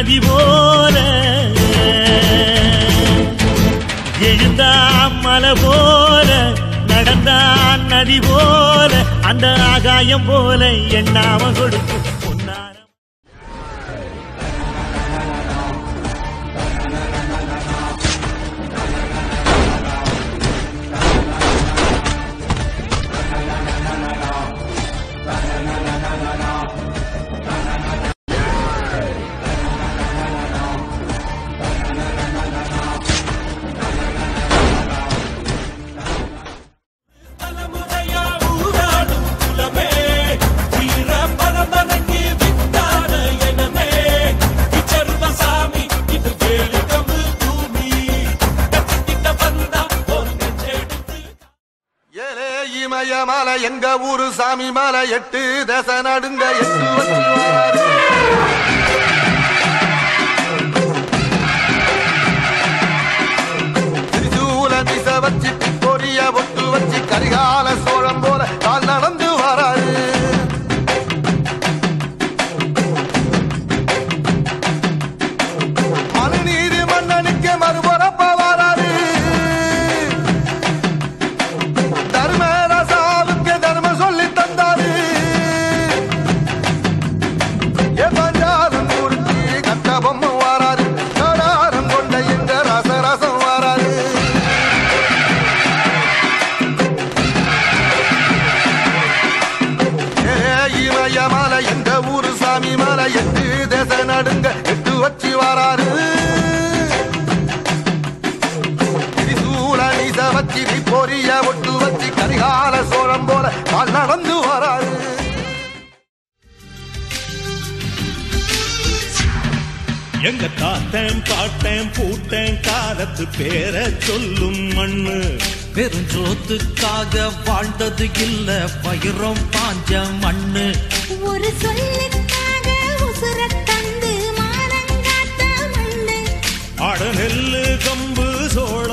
நதி போல எழுந்தா மலை போல நடந்தான் நதி போல அந்த ஆகாயம் போல எண்ணாம கொடுக்கும் பொன்னாரம் தலைமுறையா ஊராடும் குலமே வீர பரம்பரைக்கு வித்தான எனமே இச்சர்வசாமி இது வேலு கம்பு பூமி கத்திட்ட வந்தா ஒரு நெஞ்செடுத்து ஏலே இமய மலை எங்க ஊரு சாமி மலை எட்டு தச நடுங்க எட்டு வச்சு வாராரு. திரிசூல திச வச்சு பொரிய ஒட்டு வச்சு கரிகால சோழம் போல கால் நடந்து வராரு மனுநீதி மன்னனுக்கு மறுபுறப்ப வராரு தர்மராசாவுக்கு தர்மம் சொல்லி தந்தாரு ஏ பஞ்சாரம் முடிச்சு கட்ட பொம்மை வாராரு கடாரம் கொண்ட எங்க ரசரசம் வாராரு ஏ இமய மலை எந்த ஊரு சாமி மலை எட்டு தேச நடுங்க எட்டு வச்சு வாராரு திரிசூல நீச வச்சு பொரிய ஒட்டு வச்சு கரிகால சோழம் போல கால் நடந்து வராரு எங்க தாத்தன் பாட்டன் பூட்டன் காலத்து பேர சொல்லும் மண்ணு பெருஞ்சோத்துக்காக வாழ்ந்தது இல்ல பயிரும் பாஞ்ச மண்ணு ஒரு சொல்லுக்காக உசுரத் தந்து மானங்காத்த மண்ணு அட நெல்லு கம்பு சோழ